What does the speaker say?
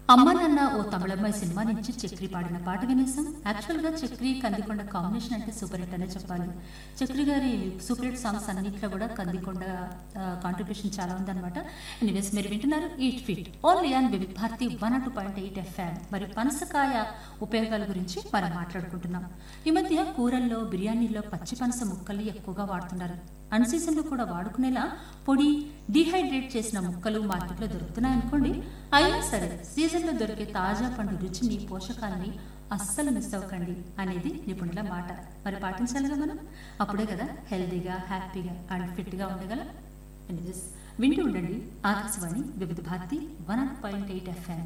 అమ్మ నాన్న ఓ తమిళమ్మాయి సినిమా నుంచి చక్రి పాడిన పాట వినేసాం యాక్చువల్ గా చక్రి కందికొండ కాంబినేషన్ అంటే సూపర్ హిట్ అనే చెప్పాలి చక్రి గారి సూపర్ హిట్ సాంగ్స్ అన్నింటిలో కూడా కందికొండ కాంట్రిబ్యూషన్ చాలా ఉందన్నమాట ఎనీవేస్ మీరు వింటున్నారు eat fit only on Vividh Bharati one two point eight FM మరి పనసకాయ ఉపయోగాల గురించి మనం మాట్లాడుకుంటున్నాం ఈ మధ్య కూరల్లో బిర్యానీల్లో పచ్చి పనస ముక్కలు ఎక్కువగా వాడుతున్నారు అన్ సీజన్లో కూడా వాడుకునేలా పొడి డీహైడ్రేట్ చేసిన ముక్కలు మార్కెట్లో దొరుకుతున్నాయి అనుకోండి అయినా సరే సీజన్లో దొరికే తాజా పండు రుచిని పోషకాలని అస్సలు మిస్ అవ్వకండి అనేది నిపుణుల మాట మరి పాటించాలిగా మనం అప్పుడే కదా హెల్తీగా హ్యాపీగా అండ్ ఫిట్గా ఉండగలం ఎనీవేస్ వింటూ ఉండండి Akashvani Vividh Bharati one point eight FM